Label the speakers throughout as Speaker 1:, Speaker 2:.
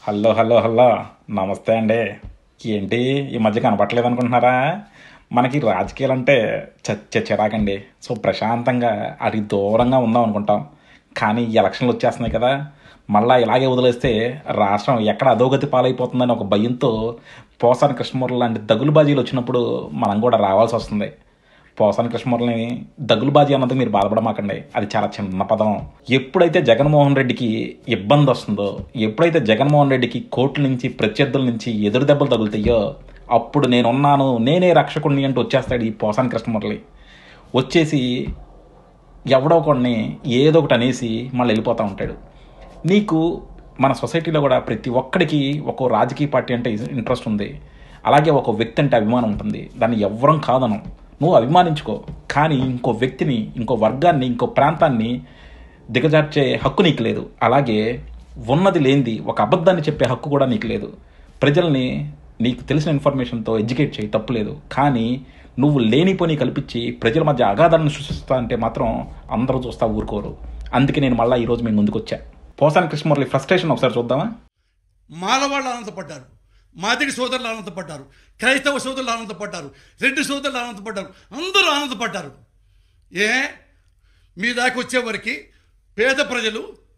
Speaker 1: hello hello hello నమస్తే అండి ఏంటి ఈ మధ్య కనపట్లేదు అనుకుంటున్నారా మనకి రాజకీయాలు అంటే చచ్చ చిరాకండి సో ప్రశాంతంగా అటు దూరంగా ఉందాం అనుకుంటాం కానీ ఈ ఎలక్షన్లు వచ్చేస్తున్నాయి కదా మళ్ళా ఇలాగే వదిలేస్తే రాష్ట్రం ఎక్కడ అధోగతి పాలైపోతుందని ఒక భయంతో పోసాని కృష్ణమూర్తి లాంటి దగులుబాజీలు వచ్చినప్పుడు మనం కూడా రావాల్సి వస్తుంది పోసాని కృష్ణమూర్తిని దగులుబాజీ అన్నది మీరు బాధపడమాకండి అది చాలా చిన్న పదం ఎప్పుడైతే జగన్మోహన్ రెడ్డికి ఇబ్బంది వస్తుందో ఎప్పుడైతే జగన్మోహన్ రెడ్డికి కోర్టుల నుంచి ప్రత్యర్థుల నుంచి ఎదురు దెబ్బలు తగులుతాయో అప్పుడు నేనున్నాను నేనే రక్షకుడిని అంటూ వచ్చేస్తాడు ఈ పోసాని కృష్ణమూర్తి వచ్చేసి ఎవడో కొన్ని ఏదో ఒకటి అనేసి మళ్ళీ వెళ్ళిపోతూ ఉంటాడు నీకు మన సొసైటీలో కూడా ప్రతి ఒక్కడికి ఒక రాజకీయ పార్టీ అంటే ఇంట్రెస్ట్ ఉంది అలాగే ఒక వ్యక్తి అంటే అభిమానం ఉంటుంది దాన్ని ఎవ్వరం కాదనం నువ్వు అభిమానించుకో కానీ ఇంకో వ్యక్తిని ఇంకో వర్గాన్ని ఇంకో ప్రాంతాన్ని దిగజార్చే హక్కు నీకు లేదు అలాగే ఉన్నది లేనిది ఒక అబద్ధాన్ని చెప్పే హక్కు కూడా నీకు లేదు ప్రజల్ని నీకు తెలిసిన ఇన్ఫర్మేషన్తో ఎడ్యుకేట్ చేయి తప్పులేదు కానీ నువ్వు లేనిపోని కల్పించి ప్రజల మధ్య అగాధాలను సృష్టిస్తా అంటే మాత్రం అందరూ చూస్తా ఊరుకోరు అందుకే నేను మళ్ళీ ఈరోజు మీ ముందుకు వచ్చా పోసాని కృష్ణమురళి ఫ్రస్ట్రేషన్ ఒకసారి చూద్దామా
Speaker 2: మాలవాళ్ళు ఆనందపడ్డారు మాదిగ సోదరులు ఆనందపడ్డారు క్రైస్తవ సోదరులు ఆనందపడ్డారు రెడ్డి సోదరులు ఆనందపడ్డారు అందరూ ఆనందపడ్డారు ఏ మీ దాకా వచ్చేవరకు పేద ప్రజలు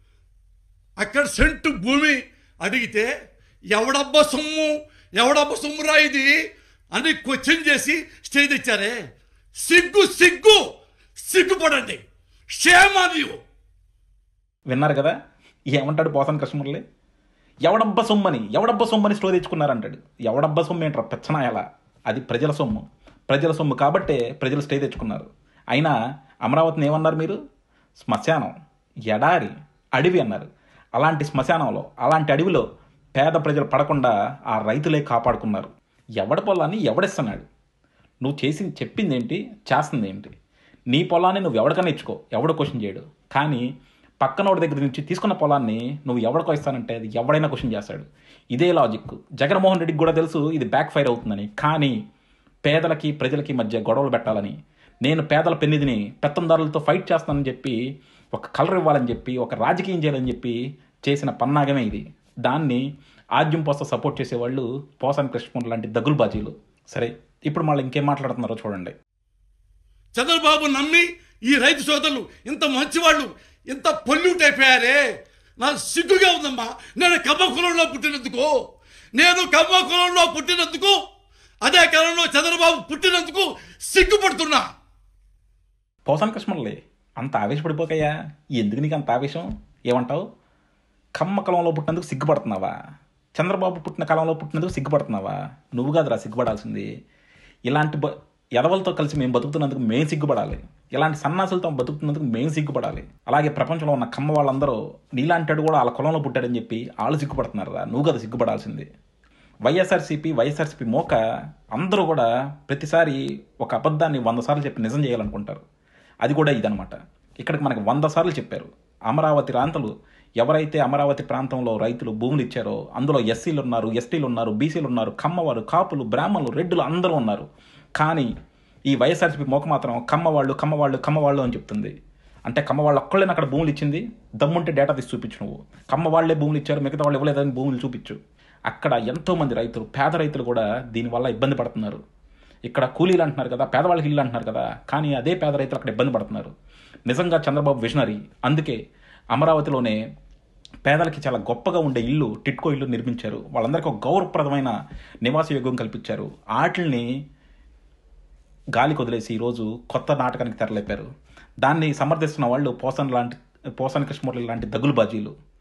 Speaker 2: అక్కడ సెంటు భూమి అడిగితే ఎవడబ్బా సొమ్ము ఎవడబ్బా సొమ్మురా ఇది అని క్వశ్చన్ చేసి స్టేజ్ ఇచ్చారే సిగ్గు సిగ్గు సిగ్గుపడండి క్షేమాదియు
Speaker 1: విన్నారు కదా ఏమంటాడు పోసాని కృష్ణమురళి ఎవడబ్బ సొమ్మని ఎవడబ్బ సొమ్మని స్టోరీ తెచ్చుకున్నారంటాడు ఎవడబ్బ సొమ్ము ఏంట్రా పెచ్చనాయాల అది ప్రజల సొమ్ము ప్రజల సొమ్ము కాబట్టే ప్రజలు స్టే తెచ్చుకున్నారు అయినా అమరావతిని ఏమన్నారు మీరు శ్మశానం ఎడారి అడవి అన్నారు అలాంటి శ్మశానంలో అలాంటి అడవిలో పేద ప్రజలు పడకుండా ఆ రైతులే కాపాడుకున్నారు ఎవడి పొలాన్ని ఎవడిస్తున్నాడు నువ్వు చేసి చెప్పింది ఏంటి చేస్తుంది ఏంటి నీ పొలాన్ని నువ్వు ఎవడికైనా ఇచ్చుకో ఎవడో క్వశ్చన్ చేయడు కానీ పక్కనోడి దగ్గర నుంచి తీసుకున్న పొలాన్ని నువ్వు ఎవడికో ఇస్తానంటే అది ఎవడైనా క్వశ్చన్ చేస్తాడు ఇదే లాజిక్ జగన్మోహన్ రెడ్డికి కూడా తెలుసు ఇది బ్యాక్ ఫైర్ అవుతుందని కానీ పేదలకి ప్రజలకి మధ్య గొడవలు పెట్టాలని నేను పేదల పెన్నిధిని పెత్తందారులతో ఫైట్ చేస్తానని చెప్పి ఒక కలర్ ఇవ్వాలని చెప్పి ఒక రాజకీయం చేయాలని చెప్పి చేసిన పన్నాగమే ఇది దాన్ని ఆద్యం పోస్త సపోర్ట్ చేసేవాళ్ళు పోసాని కృష్ణమూర్తి లాంటి దగులు బాజీలు సరే ఇప్పుడు మళ్ళీ ఇంకేం మాట్లాడుతున్నారో చూడండి
Speaker 2: చంద్రబాబు నమ్మి ఈ రైతు సోదరులు ఇంత మంచివాళ్ళు ఇంత పొల్యూట్ అయిపోయారే నాకు సిగ్గుగా ఉందమ్మా నేను కమ్మ కులంలో పుట్టినందుకు నేను కమ్మ కులంలో పుట్టినందుకు అదే కాలంలో చంద్రబాబు పుట్టినందుకు సిగ్గుపడుతున్నా
Speaker 1: పోసాని కృష్ణమురళి అంత ఆవేశపడిపోకయ్యా ఎందుకు నీకు అంత ఆవేశం ఏమంటావు కమ్మ కాలంలో పుట్టినందుకు సిగ్గుపడుతున్నావా చంద్రబాబు పుట్టిన కాలంలో పుట్టినందుకు సిగ్గుపడుతున్నావా నువ్వు కాదురా సిగ్గుపడాల్సింది ఇలాంటి బ ఎదవలతో కలిసి మేము బతుకుతున్నందుకు మేము సిగ్గుపడాలి ఇలాంటి సన్నాసులతో బతుకుతున్నందుకు మేము సిగ్గుపడాలి అలాగే ప్రపంచంలో ఉన్న కమ్మ వాళ్ళందరూ నీలాంటాడు కూడా వాళ్ళ కులంలో పుట్టాడని చెప్పి వాళ్ళు సిగ్గుపడుతున్నారా నువ్వు కదా సిగ్గుపడాల్సింది వైఎస్ఆర్సీపీ వైఎస్ఆర్సీపీ మోక అందరూ కూడా ప్రతిసారి ఒక అబద్ధాన్ని వంద సార్లు చెప్పి నిజం చేయాలనుకుంటారు అది కూడా ఇదనమాట ఇక్కడికి మనకి వంద సార్లు చెప్పారు అమరావతి రాంతలు ఎవరైతే అమరావతి ప్రాంతంలో రైతులు భూములు ఇచ్చారో అందులో ఎస్సీలు ఉన్నారు ఎస్టీలు ఉన్నారు బీసీలు ఉన్నారు కమ్మవారు కాపులు బ్రాహ్మణులు రెడ్డులు అందరూ ఉన్నారు కానీ ఈ వైఎస్ఆర్సీపీ మోక మాత్రం కమ్మవాళ్ళు కమ్మవాళ్ళు కమ్మవాళ్ళు అని చెప్తుంది అంటే కమ్మ వాళ్ళు ఒక్కళ్ళని అక్కడ భూములు ఇచ్చింది దమ్ముంటే డేటా తీసి చూపించు నువ్వు కమ్మ వాళ్ళే భూములు ఇచ్చారు మిగతా వాళ్ళు ఇవ్వలేదని భూములు చూపించు అక్కడ ఎంతోమంది రైతులు పేద రైతులు కూడా దీనివల్ల ఇబ్బంది పడుతున్నారు ఇక్కడ కూలీలు అంటున్నారు కదా పేదవాళ్ళకి ఇల్లు అంటున్నారు కదా కానీ అదే పేద రైతులు అక్కడ ఇబ్బంది పడుతున్నారు నిజంగా చంద్రబాబు విజనరీ అందుకే అమరావతిలోనే పేదలకి చాలా గొప్పగా ఉండే ఇల్లు టిట్కో ఇల్లు నిర్మించారు వాళ్ళందరికీ ఒక గౌరవప్రదమైన నివాస యోగ్యం కల్పించారు వాటిని గాలికి వదిలేసి ఈరోజు కొత్త నాటకానికి తెరలేపారు దాన్ని సమర్థిస్తున్న వాళ్ళు పోసన్ లాంటి పోసన్ కృష్ణమూర్తి లాంటి దగులు బాజీలు